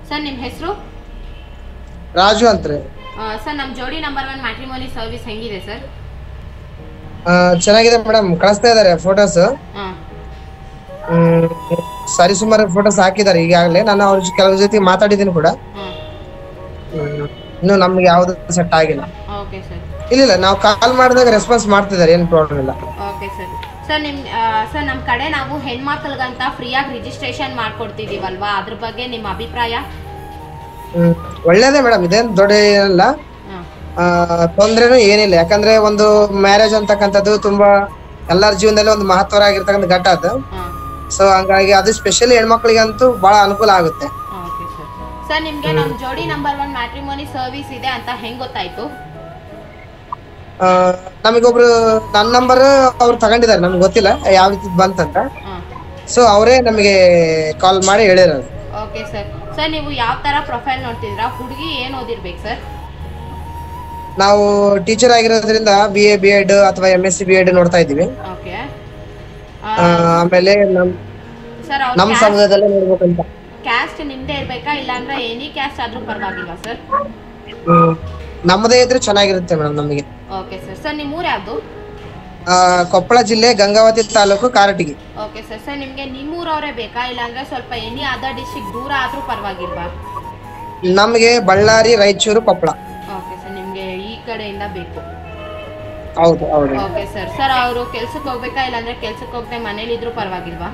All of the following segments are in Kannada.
ಸರ್ ನಿಮ್ಮ ಹೆಸರು ರಾಜು ಅಂತ್ರಿ ಸರ್ ನಮ್ಮ Jodi number one matrimony service ಹೆಂಗಿದೆ ಸರ್ ಆ, ಚೆನ್ನಾಗಿದೆ ಮೇಡಮ್ ಕಳಿಸ್ತಾ ಇದಾರೆ ಫೋಟೋಸ್ ಹಾಂ ಸರಿ ಸುಮಾರು ಫೋಟೋಸ್ ಹಾಕಿದ್ದಾರೆ ಈಗಾಗಲೇ ನಾನು ಅವ್ರ ಜೊ- ಕೆಲವ್ರ ಜೊತೆ ಮಾತಾಡಿದ್ದೀನಿ ಕೂಡ ಹಾಂ ಹ್ಮ್. ಇನ್ನು ನಮ್ಗೆ ಯಾವ್ದು ಸೆಟ್ ಆಗಿಲ್ಲ ಓಕೆ ಸರ್ ಇಲ್ಲ ಇಲ್ಲ ನಾವು ಕಾಲ್ ಮಾಡಿದಾಗ ರೆಸ್ಪಾನ್ಸ್ ಮಾಡ್ತಿದ್ದಾರೆ ಏನು ಪ್ರಾಬ್ಲಮ್ ಇಲ್ಲ ಓಕೆ ಸರ್ ಸರ್ ನಿಮ್ಮ ಸರ್ ನಮ್ಮ ಕಡೆ ನಾವು ಹೆಣ್ಮಕ್ಳಿಗಂತ ಫ್ರೀಯಾಗಿ ರಿಜಿಸ್ಟ್ರೇಷನ್ ಮಾಡ್ಕೊಡ್ತಿದ್ದೀವಲ್ವಾ ಅದ್ರ ಬಗ್ಗೆ ನಿಮ್ಮ ಅಭಿಪ್ರಾಯ ಹ್ಮ್ ಒಳ್ಳೇದೇ ಮೇಡಮ್ ಇದೇನು ದೊಡ್ಡ ಏನಿಲ್ಲ ಹಾಂ ಆ, ತೊಂದ್ರೆನೂ ಏನಿಲ್ಲ ಯಾಕಂದ್ರೆ ಒಂದು ಮ್ಯಾರೇಜ್ ಅಂತಕ್ಕಂಥದ್ದು ತುಂಬಾ ಎಲ್ಲರ ಜೀವನದಲ್ಲಿ ಒಂದು ಮಹತ್ವರಾಗಿರ್ತಕ್ಕಂಥ ಘಟ್ಟ ಅದು ಹಾಂ ಸೊ ಹಂಗಾಗಿ ಅದು ಸ್ಪೆಷಲಿ ಹೆಣ್ಮಕ್ಳಿಗಂತೂ ಬಹಳ ಅನುಕೂಲ ಆಗುತ್ತೆ ಓಕೆ ಸರ್ ಸರ್ ನಿಮಗೆ ನಮ್ಮ Jodi number one matrimony service ಇದೆ ಅಂತ ಹೆಂಗೆ ಗೊತ್ತಾಯ್ತು ಆ, ನಮಗೊಬ್ರು ನನ್ನ ನಂಬರ್ ಅವ್ರು ತಗೊಂಡಿದ್ದಾರೆ ನಮ್ಗೆ ಗೊತ್ತಿಲ್ಲ ಯಾವ ರೀತಿ ಬಂತಂತ ಹಾಂ ಸೊ ಅವರೇ ನಮಗೆ ಕಾಲ್ ಮಾಡಿ ಹೇಳಿರೋದು ಓಕೆ ಸರ್ ಸರ್ ನೀವು ಯಾವ ಥರ ಪ್ರೊಫೈಲ್ ನೋಡ್ತಿದ್ದೀರಾ ಹುಡುಗಿ ಏನು ಓದಿರ್ಬೇಕು ಸರ್ ನಾವು ಟೀಚರ್ ಆಗಿರೋದ್ರಿಂದ ಬಿ ಎ ಬಿ ಎಡ್ ಅಥವಾ M S C B Ed ನೋಡ್ತಾ ಇದ್ದೀವಿ ಓಕೆ ಆ, ಆಮೇಲೆ ನಮ್ ಸರ್ ನಮ್ಮ ಅವ್ರ ಸಮುದಾಯದಲ್ಲೇ ನೋಡ್ಬೇಕಂತ ಕ್ಯಾಸ್ಟ್ ನಿಮ್ಮದೇ ಇರಬೇಕಾ ಇಲ್ಲಾಂದ್ರೆ ಎನಿ ಕ್ಯಾಸ್ಟ್ ಆದರೂ ಪರವಾಗಿಲ್ವಾ ಸರ್ ಹ್ಮ್. ನಮ್ಮದೇ ಇದ್ರೆ ಚೆನ್ನಾಗಿರುತ್ತೆ ಮೇಡಮ್ ನಮಗೆ ಓಕೆ ಸರ್ ಸರ್ ನಿಮ್ಮ ಊರು ಯಾವುದು ಆ, ಕೊಪ್ಪಳ ಜಿಲ್ಲೆ ಗಂಗಾವತಿ ತಾಲೂಕು ಕಾರಟಗಿ ಓಕೆ ಸರ್ ಸರ್ ನಿಮಗೆ ನಿಮ್ಮೂರವರೇ ಬೇಕಾ ಇಲ್ಲಾಂದ್ರೆ ಸ್ವಲ್ಪ ಎನಿ ಅದರ್ ಡಿಸ್ಟ್ರಿಕ್ಟ್ ದೂರ ಆದರೂ ಪರವಾಗಿಲ್ವಾ ನಮಗೆ ಬಳ್ಳಾರಿ ರಾಯಚೂರು ಕೊಪ್ಪಳ ಓಕೆ ಸರ್ ನಿಮಗೆ ಈ ಕಡೆಯಿಂದ ಬೇಕು ಹೌದು ಹೌದು ಓಕೆ ಸರ್ ಸರ್ ಅವರು ಕೆಲ್ಸಕ್ಕೆ ಹೋಗ್ಬೇಕಾ ಇಲ್ಲಾಂದ್ರೆ ಕೆಲ್ಸಕ್ಕೆ ಹೋಗದೆ ಮನೇಲಿದ್ರೂ ಪರವಾಗಿಲ್ವಾ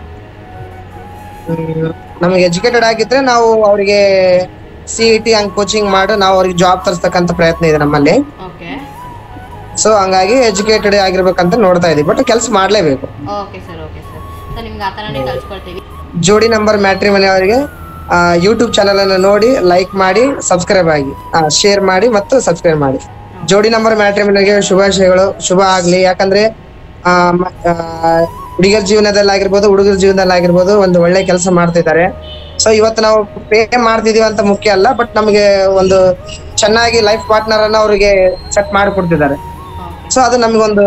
ಹ್ಮ್. ನಮಗೆ ಎಜುಕೇಟೆಡ್ ಆಗಿದ್ರೆ ನಾವು ಅವರಿಗೆ ಸಿ ಇ ಟಿ ಹಂಗ್ ಕೋಚಿಂಗ್ ಮಾಡಿ ನಾವು ಅವ್ರಿಗೆ ಜಾಬ್ ತರಿಸ್ತಕ್ಕಂಥ ಪ್ರಯತ್ನ ಇದೆ ನಮ್ಮಲ್ಲಿ ಓಕೆ ಸೊ ಹಂಗಾಗಿ ಎಜುಕೇಟೆಡ್ ಆಗಿರ್ಬೇಕಂತ ನೋಡ್ತಾ ಇದೀವಿ ಬಟ್ ಕೆಲಸ ಮಾಡ್ಲೇಬೇಕು okay sir okay sir sir ನಿಮ್ಗೆ ಆ ಥರನೇ ಕಳ್ಸ್ಕೊಡ್ತೀವಿ ಜೋಡಿ ನಂಬರ್ ಮ್ಯಾಟ್ರಿ ಮನೆಯವರಿಗೆ ಯೂಟ್ಯೂಬ್ ಚಾನಲ್ ಅನ್ನು ನೋಡಿ ಲೈಕ್ ಮಾಡಿ ಸಬ್ಸ್ಕ್ರೈಬ್ ಆಗಿ ಶೇರ್ ಮಾಡಿ ಮತ್ತು ಸಬ್ಸ್ಕ್ರೈಬ್ ಮಾಡಿ ಜೋಡಿ ನಂಬರ್ ಮ್ಯಾಟ್ರಿ ಮನೆಗೆ ಶುಭಾಶಯಗಳು ಶುಭ ಆಗ್ಲಿ ಯಾಕಂದ್ರೆ ಆ, ಮ- ಆ, ಹುಡುಗರ ಜೀವನದಲ್ಲಿ ಆಗಿರ್ಬೋದು ಹುಡುಗರ ಜೀವನದಲ್ಲಿ ಆಗಿರ್ಬೋದು ಒಂದು ಒಳ್ಳೆ ಕೆಲಸ ಮಾಡ್ತಿದ್ದಾರೆ ಸೊ ಇವತ್ತು ನಾವು ಪೇ ಮಾಡ್ತಿದೀವಿ ಅಂತ ಮುಖ್ಯ ಅಲ್ಲ ಬಟ್ ನಮಗೆ ಒಂದು ಚೆನ್ನಾಗಿ ಲೈಫ್ ಪಾರ್ಟ್ನರ್ ಅನ್ನ ಅವರಿಗೆ ಸೆಟ್ ಮಾಡಿಕೊಡ್ತಿದ್ದಾರೆ ಓಕೆ ಸೊ ಅದು ನಮಗೊಂದು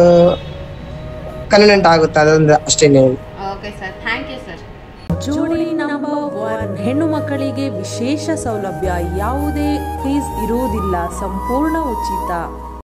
ಕನ್ವಿನೆಂಟ್ ಆಗುತ್ತೆ ಅದೊಂದು ಅಷ್ಟೇನೆ okay sir thank you sir Jodi number one ಹೆಣ್ಣು ಮಕ್ಕಳಿಗೆ ವಿಶೇಷ ಸೌಲಭ್ಯ ಯಾವುದೇ ಫೀಸ್ ಇರುವುದಿಲ್ಲ ಸಂಪೂರ್ಣ ಉಚಿತ